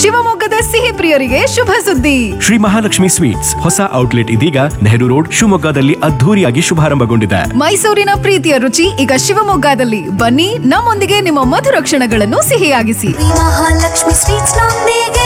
ಶಿವಮೊಗ್ಗದ ಸಿಹಿ ಪ್ರಿಯರಿಗೆ ಶುಭ ಸುದ್ದಿ ಶ್ರೀ ಮಹಾಲಕ್ಷ್ಮಿ ಸ್ವೀಟ್ಸ್ ಹೊಸ ಔಟ್ಲೆಟ್ ಇದೀಗ ನೆಹರು ರೋಡ್ ಶಿವಮೊಗ್ಗದಲ್ಲಿ ಅದ್ಧೂರಿಯಾಗಿ ಶುಭಾರಂಭಗೊಂಡಿದೆ ಮೈಸೂರಿನ ಪ್ರೀತಿಯ ರುಚಿ ಈಗ ಶಿವಮೊಗ್ಗದಲ್ಲಿ ಬನ್ನಿ ನಮ್ಮೊಂದಿಗೆ ನಿಮ್ಮ ಮಧುರ ಕ್ಷಣಗಳನ್ನು ಸಿಹಿಯಾಗಿಸಿ ಮಹಾಲಕ್ಷ್ಮಿ ಸ್ವೀಟ್ಸ್ ನೊಂದಿಗೆ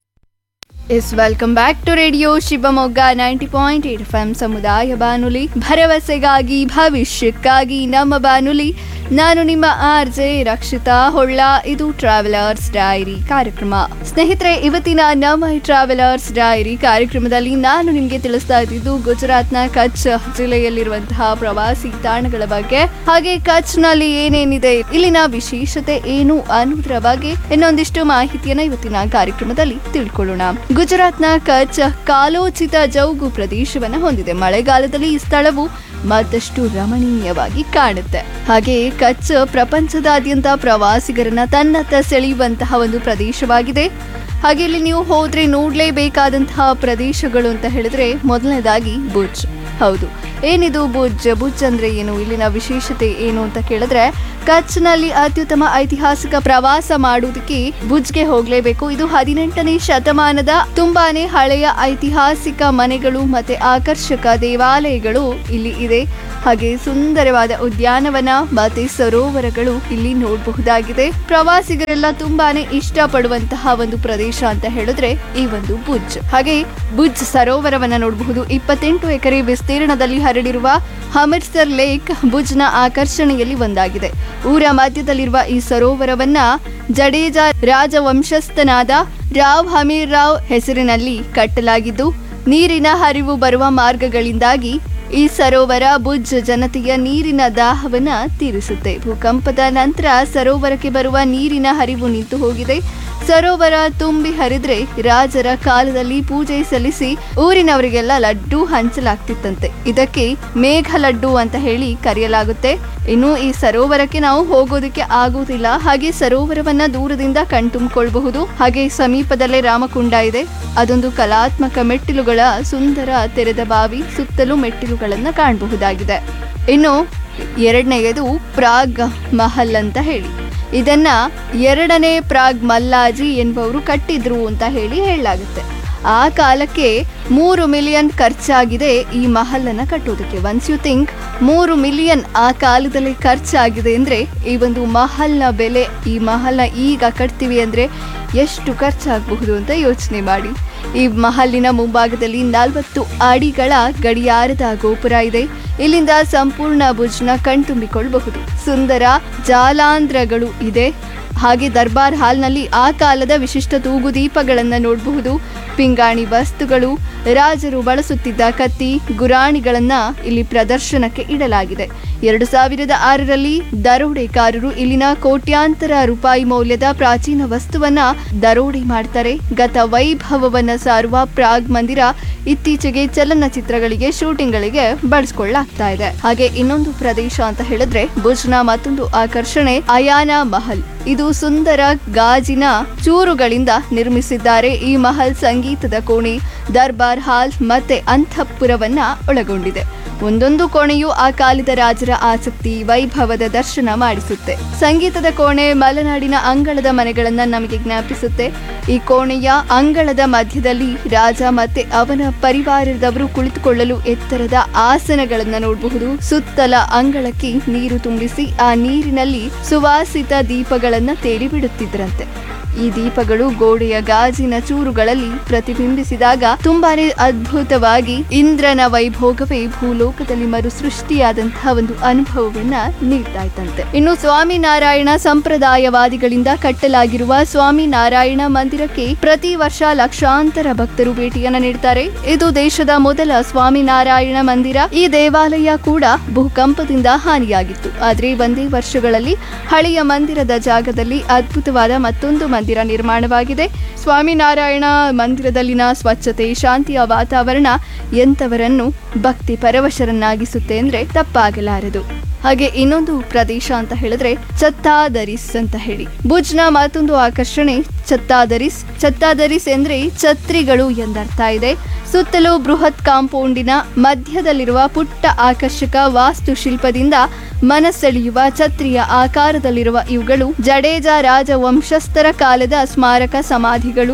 yes welcome back to radio Shivamogga ninety point eight F M ಸಮುದಾಯ ಬಾನುಲಿ ಭರವಸೆಗಾಗಿ ಭವಿಷ್ಯಕ್ಕಾಗಿ ನಮ್ಮ ಬಾನುಲಿ ನಾನು ನಿಮ್ಮ ಆರ್ ಜೆ ರಕ್ಷಿತಾ ಹೊಳ್ಳ ಇದು ಟ್ರಾವೆಲರ್ಸ್ ಡೈರಿ ಕಾರ್ಯಕ್ರಮ ಸ್ನೇಹಿತರೆ ಇವತ್ತಿನ ನಮ್ಮ ಈ ಟ್ರಾವೆಲರ್ಸ್ ಡೈರಿ ಕಾರ್ಯಕ್ರಮದಲ್ಲಿ ನಾನು ನಿಮಗೆ ತಿಳಿಸ್ತಾ ಇದ್ದಿದ್ದು ಗುಜರಾತ್ನ ಕಚ್ ಜಿಲ್ಲೆಯಲ್ಲಿರುವಂತಹ ಪ್ರವಾಸಿ ತಾಣಗಳ ಬಗ್ಗೆ ಹಾಗೆ ಕಚ್ನಲ್ಲಿ ಏನೇನಿದೆ ಇಲ್ಲಿನ ವಿಶೇಷತೆ ಏನು ಅನ್ನೋದರ ಬಗ್ಗೆ ಇನ್ನೊಂದಿಷ್ಟು ಮಾಹಿತಿಯನ್ನ ಇವತ್ತಿನ ಕಾರ್ಯಕ್ರಮದಲ್ಲಿ ತಿಳ್ಕೊಳ್ಳೋಣ ಗುಜರಾತ್ನ ಕಚ್ ಕಾಲೋಚಿತ ಜೌಗು ಪ್ರದೇಶವನ್ನ ಹೊಂದಿದೆ ಮಳೆಗಾಲದಲ್ಲಿ ಈ ಸ್ಥಳವು ಮತ್ತಷ್ಟು ರಮಣೀಯವಾಗಿ ಕಾಣುತ್ತೆ ಹಾಗೆ ಕಚ್ ಪ್ರಪಂಚದಾದ್ಯಂತ ಪ್ರವಾಸಿಗರನ್ನ ತನ್ನತ್ತ ಸೆಳೆಯುವಂತಹ ಒಂದು ಪ್ರದೇಶವಾಗಿದೆ ಹಾಗೆ ಇಲ್ಲಿ ನೀವು ಹೋದ್ರೆ ನೋಡ್ಲೇಬೇಕಾದಂತಹ ಪ್ರದೇಶಗಳು ಅಂತ ಹೇಳಿದ್ರೆ ಮೊದಲನೇದಾಗಿ ಬುಜ್ ಹೌದು ಏನಿದು ಬುಜ್ ಬುಜ್ ಅಂದ್ರೆ ಏನು ಇಲ್ಲಿನ ವಿಶೇಷತೆ ಏನು ಅಂತ ಕೇಳಿದ್ರೆ ಕಚ್ನಲ್ಲಿ ಅತ್ಯುತ್ತಮ ಐತಿಹಾಸಿಕ ಪ್ರವಾಸ ಮಾಡುವುದಕ್ಕೆ ಬುಜ್ಗೆ ಹೋಗ್ಲೇಬೇಕು ಇದು ಹದಿನೆಂಟನೇ ಶತಮಾನದ ತುಂಬಾನೇ ಹಳೆಯ ಐತಿಹಾಸಿಕ ಮನೆಗಳು ಮತ್ತೆ ಆಕರ್ಷಕ ದೇವಾಲಯಗಳು ಇಲ್ಲಿ ಇದೆ ಹಾಗೆ ಸುಂದರವಾದ ಉದ್ಯಾನವನ ಮತ್ತೆ ಸರೋವರಗಳು ಇಲ್ಲಿ ನೋಡಬಹುದಾಗಿದೆ ಪ್ರವಾಸಿಗರೆಲ್ಲ ತುಂಬಾನೇ ಇಷ್ಟಪಡುವಂತಹ ಒಂದು ಪ್ರದೇಶ ಅಂತ ಹೇಳಿದ್ರೆ ಈ ಒಂದು ಬುಜ್ ಹಾಗೆ ಬುಜ್ ಸರೋವರವನ್ನ ನೋಡಬಹುದು ಇಪ್ಪತ್ತೆಂಟು ಎಕರೆ ವಿಸ್ತೀರ್ಣದಲ್ಲಿ ಹರಡಿರುವ ಹಮಿರ್ಸರ್ ಲೇಕ್ ಬುಜ್ನ ಆಕರ್ಷಣೆಯಲ್ಲಿ ಒಂದಾಗಿದೆ ಊರ ಮಧ್ಯದಲ್ಲಿರುವ ಈ ಸರೋವರವನ್ನ ಜಡೇಜಾ ರಾಜವಂಶಸ್ಥನಾದ ರಾವ್ ಹಮೀರ್ ರಾವ್ ಹೆಸರಿನಲ್ಲಿ ಕಟ್ಟಲಾಗಿದ್ದು ನೀರಿನ ಹರಿವು ಬರುವ ಮಾರ್ಗಗಳಿಂದಾಗಿ ಈ ಸರೋವರ ಬುಜ್ ಜನತೆಯ ನೀರಿನ ದಾಹವನ್ನ ತೀರಿಸುತ್ತೆ ಭೂಕಂಪದ ನಂತರ ಸರೋವರಕ್ಕೆ ಬರುವ ನೀರಿನ ಹರಿವು ನಿಂತು ಹೋಗಿದೆ ಸರೋವರ ತುಂಬಿ ಹರಿದ್ರೆ ರಾಜರ ಕಾಲದಲ್ಲಿ ಪೂಜೆ ಸಲ್ಲಿಸಿ ಊರಿನವರಿಗೆಲ್ಲ ಲಡ್ಡು ಹಂಚಲಾಗ್ತಿತ್ತಂತೆ ಇದಕ್ಕೆ ಮೇಘ ಲಡ್ಡು ಅಂತ ಹೇಳಿ ಕರೆಯಲಾಗುತ್ತೆ ಇನ್ನು ಈ ಸರೋವರಕ್ಕೆ ನಾವು ಹೋಗೋದಕ್ಕೆ ಆಗುವುದಿಲ್ಲ ಹಾಗೆ ಸರೋವರವನ್ನ ದೂರದಿಂದ ಕಣ್ತುಂಬಿಕೊಳ್ಬಹುದು ಹಾಗೆ ಸಮೀಪದಲ್ಲೇ ರಾಮಕುಂಡ ಇದೆ ಅದೊಂದು ಕಲಾತ್ಮಕ ಮೆಟ್ಟಿಲುಗಳ ಸುಂದರ ತೆರೆದ ಬಾವಿ ಸುತ್ತಲೂ ಮೆಟ್ಟಿಲುಗಳನ್ನ ಕಾಣಬಹುದಾಗಿದೆ ಇನ್ನು ಎರಡನೆಯದು ಪ್ರಾಗ್ ಮಹಲ್ ಅಂತ ಹೇಳಿ ಇದನ್ನ ಎರಡನೇ ಪ್ರಾಗ್ ಮಲ್ಲಾಜಿ ಎನ್ನುವವರು ಕಟ್ಟಿದ್ರು ಅಂತ ಹೇಳಿ ಹೇಳಲಾಗುತ್ತೆ ಆ ಕಾಲಕ್ಕೆ ಮೂರು ಮಿಲಿಯನ್ ಖರ್ಚಾಗಿದೆ ಈ ಮಹಲನ್ನ ಕಟ್ಟೋದಕ್ಕೆ ಒನ್ಸ್ ಯು ಥಿಂಕ್ ಮೂರು ಮಿಲಿಯನ್ ಆ ಕಾಲದಲ್ಲಿ ಖರ್ಚಾಗಿದೆ ಅಂದ್ರೆ ಈ ಒಂದು ಮಹಲ್ನ ಬೆಲೆ ಈ ಮಹಲ್ನ ಈಗ ಕಟ್ತೀವಿ ಅಂದ್ರೆ ಎಷ್ಟು ಖರ್ಚಾಗಬಹುದು ಅಂತ ಯೋಚನೆ ಮಾಡಿ ಈ ಮಹಲಿನ ಮುಂಭಾಗದಲ್ಲಿ ನಲವತ್ತು ಅಡಿಗಳ ಗಡಿಯಾರದ ಗೋಪುರ ಇದೆ ಇಲ್ಲಿಂದ ಸಂಪೂರ್ಣ ಭುಜ್ನ ಕಣ್ತುಂಬಿಕೊಳ್ಳಬಹುದು ಸುಂದರ ಜಾಲಾಂಧ್ರಗಳು ಇದೆ ಹಾಗೆ ದರ್ಬಾರ್ ಹಾಲ್ನಲ್ಲಿ ಆ ಕಾಲದ ವಿಶಿಷ್ಟ ತೂಗು ದೀಪಗಳನ್ನು ನೋಡಬಹುದು ಪಿಂಗಾಣಿ ವಸ್ತುಗಳು ರಾಜರು ಬಳಸುತ್ತಿದ್ದ ಕತ್ತಿ ಗುರಾಣಿಗಳನ್ನ ಇಲ್ಲಿ ಪ್ರದರ್ಶನಕ್ಕೆ ಇಡಲಾಗಿದೆ ಎರಡು ಸಾವಿರದ ಆರರಲ್ಲಿ ದರೋಡೆಕಾರರು ಇಲ್ಲಿನ ಕೋಟ್ಯಾಂತರ ರೂಪಾಯಿ ಮೌಲ್ಯದ ಪ್ರಾಚೀನ ವಸ್ತುವನ್ನ ದರೋಡೆ ಮಾಡ್ತಾರೆ ಗತ ವೈಭವವನ್ನ ಸಾರುವ ಪ್ರಾಗ್ ಮಂದಿರ ಇತ್ತೀಚೆಗೆ ಚಲನಚಿತ್ರಗಳಿಗೆ ಶೂಟಿಂಗ್ಗಳಿಗೆ ಬಳಸ್ಕೊಳ್ಳಾಗ್ತಾ ಇದೆ ಹಾಗೆ ಇನ್ನೊಂದು ಪ್ರದೇಶ ಅಂತ ಹೇಳಿದ್ರೆ ಭುಜ್ನ ಮತ್ತೊಂದು ಆಕರ್ಷಣೆ ಅಯಾನ ಮಹಲ್ ಇದು ಸುಂದರ ಗಾಜಿನ ಚೂರುಗಳಿಂದ ನಿರ್ಮಿಸಿದ್ದಾರೆ ಈ ಮಹಲ್ ಸಂಗೀತದ ಕೋಣೆ ದರ್ಬಾರ್ ಹಾಲ್ ಮತ್ತೆ ಅಂತಃಪುರವನ್ನ ಒಳಗೊಂಡಿದೆ ಒಂದೊಂದು ಕೋಣೆಯು ಆ ಕಾಲದ ರಾಜರ ಆಸಕ್ತಿ ವೈಭವದ ದರ್ಶನ ಮಾಡಿಸುತ್ತೆ ಸಂಗೀತದ ಕೋಣೆ ಮಲೆನಾಡಿನ ಅಂಗಳದ ಮನೆಗಳನ್ನ ನಮಗೆ ಜ್ಞಾಪಿಸುತ್ತೆ ಈ ಕೋಣೆಯ ಅಂಗಳದ ಮಧ್ಯದಲ್ಲಿ ರಾಜ ಮತ್ತೆ ಅವನ ಪರಿವಾರದವರು ಕುಳಿತುಕೊಳ್ಳಲು ಎತ್ತರದ ಆಸನಗಳನ್ನ ನೋಡಬಹುದು ಸುತ್ತಲ ಅಂಗಳಕ್ಕೆ ನೀರು ತುಂಬಿಸಿ ಆ ನೀರಿನಲ್ಲಿ ಸುವಾಸಿತ ದೀಪಗಳನ್ನ ತೇಲಿ ಬಿಡುತ್ತಿದ್ರಂತೆ ಈ ದೀಪಗಳು ಗೋಡೆಯ ಗಾಜಿನ ಚೂರುಗಳಲ್ಲಿ ಪ್ರತಿಬಿಂಬಿಸಿದಾಗ ತುಂಬಾನೇ ಅದ್ಭುತವಾಗಿ ಇಂದ್ರನ ವೈಭೋಗವೇ ಭೂಲೋಕದಲ್ಲಿ ಮರು ಸೃಷ್ಟಿಯಾದಂತಹ ಒಂದು ಅನುಭವವನ್ನ ನೀಡ್ತಾ ಇತ್ತಂತೆ ಇನ್ನು ಸ್ವಾಮಿನಾರಾಯಣ ಸಂಪ್ರದಾಯವಾದಿಗಳಿಂದ ಕಟ್ಟಲಾಗಿರುವ ಸ್ವಾಮಿನಾರಾಯಣ ಮಂದಿರಕ್ಕೆ ಪ್ರತಿ ವರ್ಷ ಲಕ್ಷಾಂತರ ಭಕ್ತರು ಭೇಟಿಯನ್ನ ನೀಡ್ತಾರೆ ಇದು ದೇಶದ ಮೊದಲ ಸ್ವಾಮಿನಾರಾಯಣ ಮಂದಿರ ಈ ದೇವಾಲಯ ಕೂಡ ಭೂಕಂಪದಿಂದ ಹಾನಿಯಾಗಿತ್ತು ಆದ್ರೆ ಒಂದೇ ವರ್ಷಗಳಲ್ಲಿ ಹಳೆಯ ಮಂದಿರದ ಜಾಗದಲ್ಲಿ ಅದ್ಭುತವಾದ ಮತ್ತೊಂದು ಮಂದಿರ ನಿರ್ಮಾಣವಾಗಿದೆ ಸ್ವಾಮಿನಾರಾಯಣ ಮಂದಿರದಲ್ಲಿನ ಸ್ವಚ್ಛತೆ ಶಾಂತಿಯ ವಾತಾವರಣ ಎಂಥವರನ್ನು ಭಕ್ತಿ ಪರವಶರನ್ನಾಗಿಸುತ್ತೆ ಅಂದ್ರೆ ತಪ್ಪಾಗಲಾರದು ಹಾಗೆ ಇನ್ನೊಂದು ಪ್ರದೇಶ ಅಂತ ಹೇಳಿದ್ರೆ ಚತ್ತಾದರಿಸ್ ಅಂತ ಹೇಳಿ ಭುಜ್ನ ಮತ್ತೊಂದು ಆಕರ್ಷಣೆ ಚತ್ತಾದರಿಸ್ ಚತ್ತಾದರಿಸ್ ಎಂದ್ರೆ ಛತ್ರಿಗಳು ಎಂದರ್ಥ ಇದೆ ಸುತ್ತಲೂ ಬೃಹತ್ ಕಾಂಪೌಂಡಿನ ಮಧ್ಯದಲ್ಲಿರುವ ಪುಟ್ಟ ಆಕರ್ಷಕ ವಾಸ್ತುಶಿಲ್ಪದಿಂದ ಮನಸೆಳೆಯುವ ಛತ್ರಿಯ ಆಕಾರದಲ್ಲಿರುವ ಇವುಗಳು ಜಡೇಜ ರಾಜವಂಶಸ್ಥರ ಕಾಲದ ಸ್ಮಾರಕ ಸಮಾಧಿಗಳು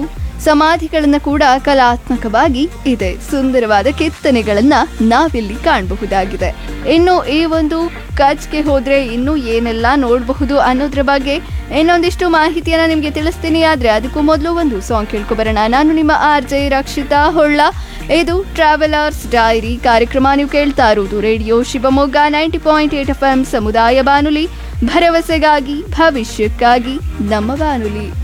ಸಮಾಧಿಗಳನ್ನು ಕೂಡ ಕಲಾತ್ಮಕವಾಗಿ ಇದೆ ಸುಂದರವಾದ ಕೆತ್ತನೆಗಳನ್ನ ನಾವಿಲ್ಲಿ ಕಾಣಬಹುದಾಗಿದೆ ಇನ್ನು ಈ ಒಂದು ಕಚ್ಗೆ ಹೋದ್ರೆ ಇನ್ನು ಏನೆಲ್ಲ ನೋಡಬಹುದು ಅನ್ನೋದ್ರ ಬಗ್ಗೆ ಇನ್ನೊಂದಿಷ್ಟು ಮಾಹಿತಿಯನ್ನ ನಿಮ್ಗೆ ತಿಳಿಸ್ತೀನಿ ಆದ್ರೆ ಅದಕ್ಕೂ ಮೊದಲು ಒಂದು ಸಾಂಗ್ ಕೇಳ್ಕೊಬರೋಣ ನಾನು ನಿಮ್ಮ ಆರ್ ಜೆ ರಕ್ಷಿತಾ ಹೊಳ್ಳ ಇದು ಟ್ರಾವೆಲರ್ಸ್ ಡೈರಿ ಕಾರ್ಯಕ್ರಮ ನೀವು ಕೇಳ್ತಾ ಇರುವುದು radio Shivamogga ninety point eight F M ಸಮುದಾಯ ಬಾನುಲಿ ಭರವಸೆಗಾಗಿ ಭವಿಷ್ಯಕ್ಕಾಗಿ ನಮ್ಮ ಬಾನುಲಿ